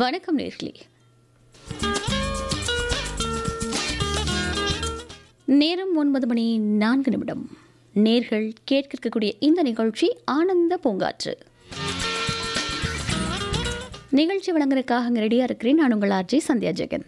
வணக்கம் நேர்களே நேரம் ஒன்பது மணி நான்கு நிமிடம் நேர்கள் கேட்கக்கூடிய இந்த நிகழ்ச்சி ஆனந்த பூங்காற்று நிகழ்ச்சி வழங்குறதுக்காக அங்கே ரெடியாக இருக்கிறேன் நான் உங்கள் ஆர்ஜி சந்தியா ஜெகன்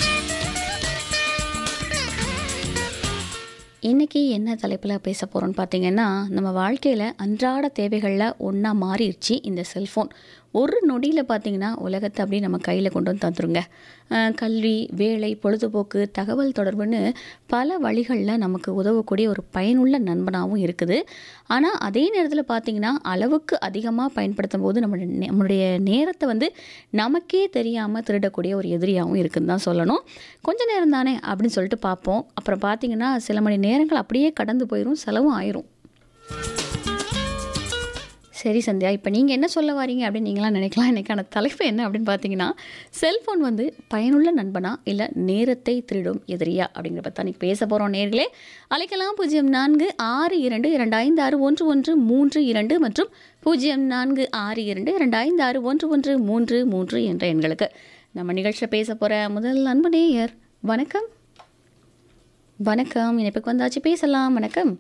இன்னைக்கு என்ன தலைப்பில் பேச போகிறோம்னு பார்த்தீங்கன்னா நம்ம வாழ்க்கையில் அன்றாட தேவைகளில் ஒன்றா மாறிடுச்சு இந்த செல்ஃபோன் ஒரு நொடியில் பார்த்தீங்கன்னா உலகத்தை அப்படியே நம்ம கையில் கொண்டு வந்து தந்துருங்க அஹ் கல்வி வேலை பொழுதுபோக்கு தகவல் தொடர்புன்னு பல வழிகளில் நமக்கு உதவக்கூடிய ஒரு பயனுள்ள நண்பனாகவும் இருக்குது ஆனால் அதே நேரத்தில் பார்த்தீங்கன்னா அளவுக்கு அதிகமாக பயன்படுத்தும் போது நம்மளுடைய நே- நம்மளுடைய நேரத்தை வந்து நமக்கே தெரியாமல் திருடக்கூடிய ஒரு எதிரியாகவும் இருக்குன்னு தான் சொல்லணும் கொஞ்ச நேரம் தானே அப்படின்னு சொல்லிட்டு பார்ப்போம் அப்புறம் பார்த்தீங்கன்னா சில மணி நேரங்கள் அப்படியே கடந்து போயிடும் செலவும் ஆயிரும் சரி சந்தியா இப்போ நீங்கள் என்ன சொல்ல வாரீங்க அப்படின்னு நீங்களாம் நினைக்கலாம் எனக்கான தலைப்பு என்ன அப்படின்னு பார்த்தீங்கன்னா செல்ஃபோன் வந்து பயனுள்ள நண்பனா இல்லை நேரத்தை திருடும் எதிரியா அப்படிங்கிற பற்றி அன்றைக்கி பேச போகிறோம் நேர்களே அழைக்கலாம் பூஜ்ஜியம் நான்கு ஆறு இரண்டு இரண்டு ஐந்து ஆறு ஒன்று ஒன்று மூன்று இரண்டு மற்றும் பூஜ்ஜியம் நான்கு ஆறு இரண்டு இரண்டு ஐந்து ஆறு ஒன்று ஒன்று மூன்று மூன்று என்ற எண்களுக்கு நம்ம நிகழ்ச்சியில் பேச போகிற முதல் அன்பு நேயர் வணக்கம் வணக்கம் இணைப்புக்கு வந்தாச்சு பேசலாம் வணக்கம்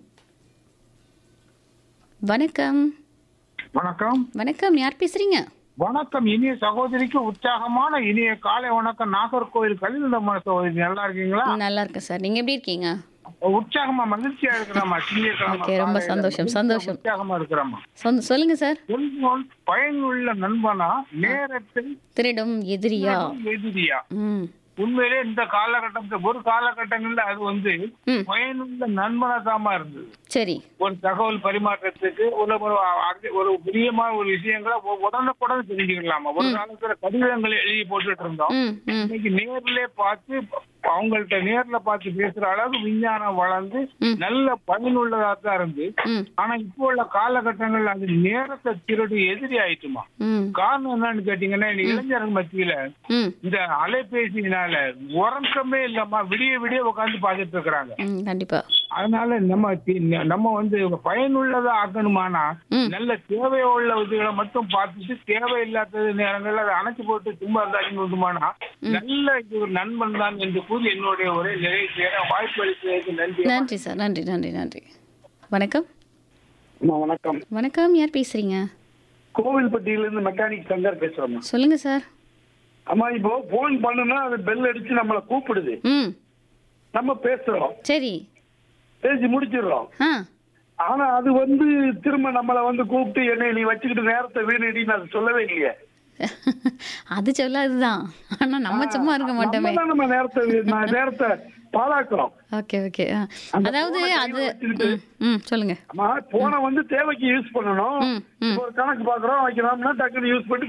வணக்கம் வணக்கம் வணக்கம் யார் பேசுறீங்க வணக்கம் இனிய சகோதரிக்கு உற்சாகமான இனிய காலை வணக்கம் நாகர்கோவில் கலிந்தம்ம சகோதரி நல்லா இருக்கீங்களா நல்லா இருக்கேன் சார் நீங்க எப்படி இருக்கீங்க உற்சாகமா மகிழ்ச்சியா இருக்கிறாமா திங்கட்கிழமை Okay, ரொம்ப காலையில. சந்தோஷம், சந்தோஷம். உற்சாகமா இருக்கிறாமா சொந்த சொல்லுங்க சார் செல்போன் பயனுள்ள நண்பனா நேரத்தை திருடும் எதிரியா எதிரியா ம் உண்மையிலே இந்த காலகட்டத்துல ஒரு காலகட்டங்கள்ல அது வந்து ம். பயனுள்ள நண்பனா தாமா இருந்தது சரி ஒரு தகவல் பரிமாற்றத்துக்கு ஒரு ஒரு அ- ஒரு பிரியமான ஒரு விஷயங்களை உ- உடனுக்குடன் தெரிஞ்சுக்கலாமா ஒரு காலத்துல கடிதங்களை எழுதி போட்டுட்டு இருந்தோம் ம் ம் இன்னைக்கு நேர்ல பார்த்து அவங்கள்ட்ட நேர்ல பார்த்து பேசுற அளவுக்கு விஞ்ஞானம் வளர்ந்து ம். நல்ல பயனுள்ளதா தான் இருந்து ம் ஆனா இப்போ உள்ள காலகட்டங்கள்ல அது நேரத்தை திருடி எதிரி ஆயிட்டுமா ம் காரணம் என்னன்னு கேட்டீங்கன்னா இந்த இளைஞர்கள் மத்தியில ம் இந்த அலைபேசியினால உறக்கமே இல்லாம விடிய விடிய உட்காந்து பார்த்துட்டு இருக்கிறாங்க ம் கண்டிப்பா அதனால நம்ம தி- நம்ம வந்து பயனுள்ளதா ஆக்கணுமானா ம். நல்ல தேவையுள்ள இதுகளை மட்டும் பார்த்துட்டு தேவையில்லாத நேரங்கள்ல அதை அணைச்சு போட்டு சும்மா இருந்தாலும் உண்டுமானா நல்ல இது ஒரு நண்பன் தான் என்று கூறி என்னுடைய ஒரே நிறைய சேர வாய்ப்பு அளித்ததற்கு நன்றி நன்றி சார் நன்றி நன்றி நன்றி வணக்கம் அம்மா, வணக்கம் வணக்கம் யார் பேசுறீங்க கோவில்பட்டியில இருந்து மெக்கானிக் சங்கர் பேசுறோம்மா சொல்லுங்க சார் அம்மா இப்போ போன் பண்ணுனா அது பெல் அடிச்சு நம்மள கூப்பிடுது ம் நம்ம பேசுறோம் சரி பேசி முடிச்சிடுறோம் ஆ ஆனா அது வந்து திரும்ப நம்மள வந்து கூப்பிட்டு என்னை நீ வச்சுக்கிட்டு நேரத்தை வீணடின்னு அது சொல்லவே இல்லையே அது சொல்லாதுதான் ஆனா நம்ம சும்மா இருக்க மாட்டோமே நம்ம தான் நம்ம நேரத்தை வீ- நான் நேரத்தை பாழாக்குறோம் ஓகே ஓகே அந்த அதாவது phone-அ அது கையில வச்சுக்கிட்டு- ம் ம் சொல்லுங்க அம்மா போனை வந்து தேவைக்கு யூஸ் பண்ணணும் ம் ம் இப்போ ஒரு கணக்கு பாக்குறோம் வைக்கிறோம்னா டக்குன்னு யூஸ் பண்ணி